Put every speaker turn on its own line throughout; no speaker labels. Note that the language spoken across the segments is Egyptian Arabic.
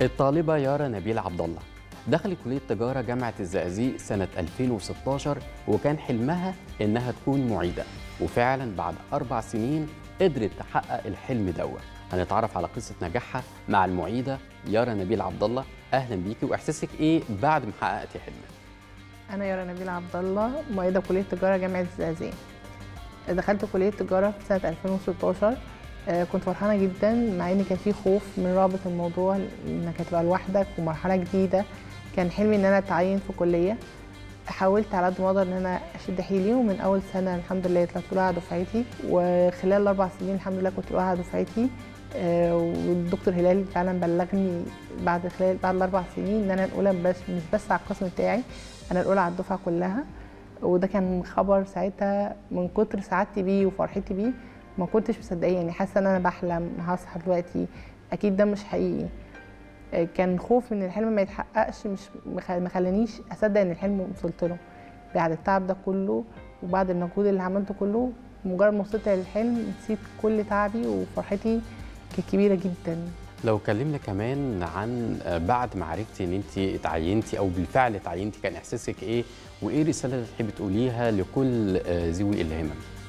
الطالبة يارا نبيل عبد الله دخلت كلية تجارة جامعة الزقازيق سنة 2016 وكان حلمها إنها تكون معيدة وفعلا بعد أربع سنين قدرت تحقق الحلم دوت هنتعرف على قصة نجاحها مع المعيدة يارا نبيل عبد الله أهلا بيكي وإحساسك إيه بعد ما حققتي حلمك
أنا يارا نبيل عبد الله معيدة كلية تجارة جامعة الزقازيق دخلت كلية تجارة في سنة 2016 آه، كنت فرحانة جدا مع إن كان في خوف من رهبة الموضوع إنك هتبقى لوحدك ومرحلة جديدة كان حلمي إن أنا أتعين في كلية حاولت على قد ما أقدر إن أنا أشد حيلي ومن أول سنة الحمد لله طلعت أولى على دفعتي وخلال الأربع سنين الحمد لله كنت أولى على دفعتي آه، والدكتور هلال فعلا بلغني بعد خلال بعد الأربع سنين إن أنا الأولى بس مش بس على القسم بتاعي أنا الأولى على الدفعة كلها وده كان خبر ساعتها من كتر سعادتي بيه وفرحتي بيه ما كنتش مصدقاه يعني حاسه ان انا بحلم هصحى دلوقتي اكيد ده مش حقيقي آه، كان خوف ان الحلم ما يتحققش مش مخ- ما خلانيش اصدق ان الحلم وصلت له بعد التعب ده كله وبعد المجهود اللي عملته كله مجرد ما وصلت للحلم نسيت كل تعبي وفرحتي كانت كبيره جدا
لو كلمنا كمان عن آه، بعد ما عرفتي ان انت اتعينتي او بالفعل اتعينتي كان احساسك ايه وايه الرساله اللي تحبي تقوليها لكل آه، ذوي الهمم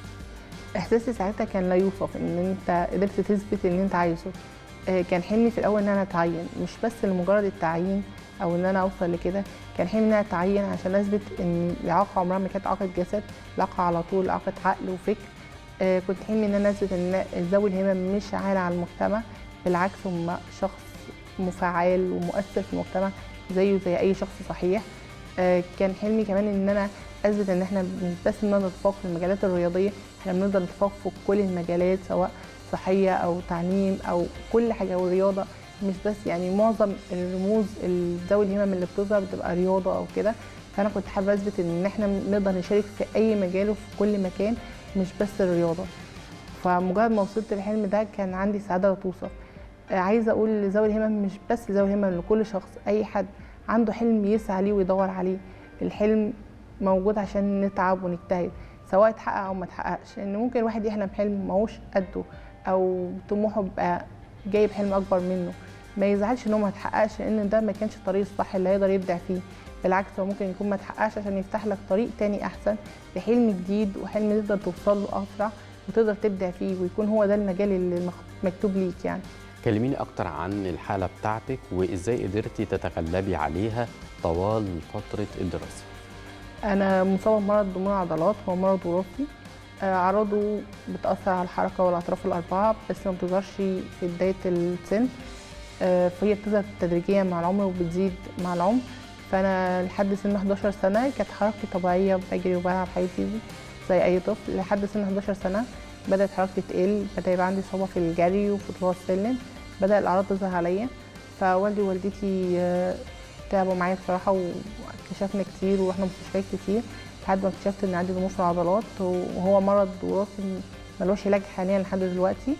احساسي ساعتها كان لا يوصف ان انت قدرت تثبت اللي انت عايزه آه، كان حلمي في الاول ان انا اتعين مش بس لمجرد التعيين او ان انا اوصل لكده كان حلمي ان انا اتعين عشان اثبت ان الاعاقه عمرها ما كانت اعاقه جسد الاعاقه على طول اعاقه عقل وفكر آه، كنت حلمي ان انا اثبت ان ذوي الهمم مش عالة على المجتمع بالعكس هم شخص مفعال ومؤثر في المجتمع زيه زي اي شخص صحيح آه، كان حلمي كمان ان انا اثبت ان احنا مش بس بنقدر نتفوق في المجالات الرياضيه احنا بنقدر نتفوق في كل المجالات سواء صحيه او تعليم او كل حاجه والرياضه مش بس يعني معظم الرموز ذوي الهمم اللي بتظهر بتبقى رياضه او كده فانا كنت حابه اثبت ان احنا نقدر نشارك في اي مجال وفي كل مكان مش بس الرياضه فمجرد ما وصلت للحلم ده كان عندي سعاده لا توصف آه، عايزه اقول لذوي الهمم مش بس ذوي الهمم لكل شخص اي حد عنده حلم يسعى ليه ويدور عليه الحلم موجود عشان نتعب ونجتهد سواء اتحقق او ما اتحققش لان ممكن الواحد يحلم حلم ماهوش قده او طموحه بقى جايب حلم اكبر منه ما يزعلش ان هو ما اتحققش لان ده ما كانش الطريق الصح اللي هيقدر يبدع فيه بالعكس هو ممكن يكون ما اتحققش عشان يفتح لك طريق تاني احسن لحلم جديد وحلم تقدر توصل له اسرع وتقدر تبدع فيه ويكون هو ده المجال اللي مخ- مكتوب ليك يعني
كلميني اكتر عن الحاله بتاعتك وازاي قدرتي تتغلبي عليها طوال فتره الدراسه
انا مصابه بمرض ضمور عضلات هو مرض وراثي آه، اعراضه بتاثر على الحركه والاطراف الاربعه بس ما بتظهرش في بدايه السن آه، فهي بتظهر تدريجيا مع العمر وبتزيد مع العمر فانا لحد سن 11 سنه كانت حركتي طبيعيه بجري وبلعب حياتي زي اي طفل لحد سن 11 سنه بدات حركتي تقل بدا يبقى عندي صعوبه في الجري وفي طلوع السلم بدا الاعراض تظهر عليا فوالدي ووالدتي آه، تعبوا معايا بصراحه واكتشفنا كتير ورحنا مستشفيات كتير لحد ما اكتشفت ان عندي ضمور في العضلات وهو مرض وراثي ملوش علاج حاليا لحد دلوقتي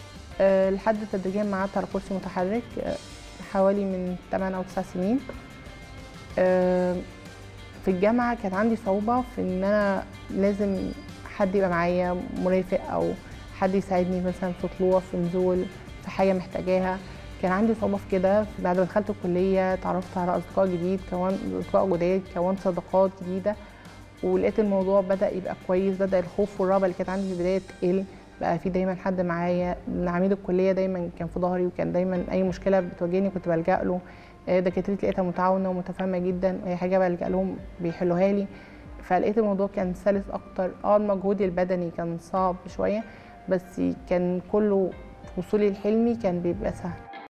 أه لحد تدريجيا ما قعدت على كرسي متحرك أه حوالي من 8 او 9 سنين أه في الجامعه كان عندي صعوبه في ان انا لازم حد يبقى معايا مرافق او حد يساعدني مثلا في طلوع في نزول في حاجه محتاجاها كان عندي صعوبه في كده بعد ما دخلت الكليه اتعرفت على اصدقاء جديد كون اصدقاء جداد كونت صداقات جديده ولقيت الموضوع بدا يبقى كويس بدا الخوف والرهبه اللي كانت عندي في البدايه تقل بقى في دايما حد معايا من عميد الكليه دايما كان في ظهري وكان دايما اي مشكله بتواجهني كنت بلجا له آه، دكاترتي لقيتها متعاونه ومتفاهمه جدا اي حاجه بلجا لهم بيحلوها لي فلقيت الموضوع كان سلس اكتر اه المجهود البدني كان صعب شويه بس كان كله وصولي لحلمي كان بيبقى سهل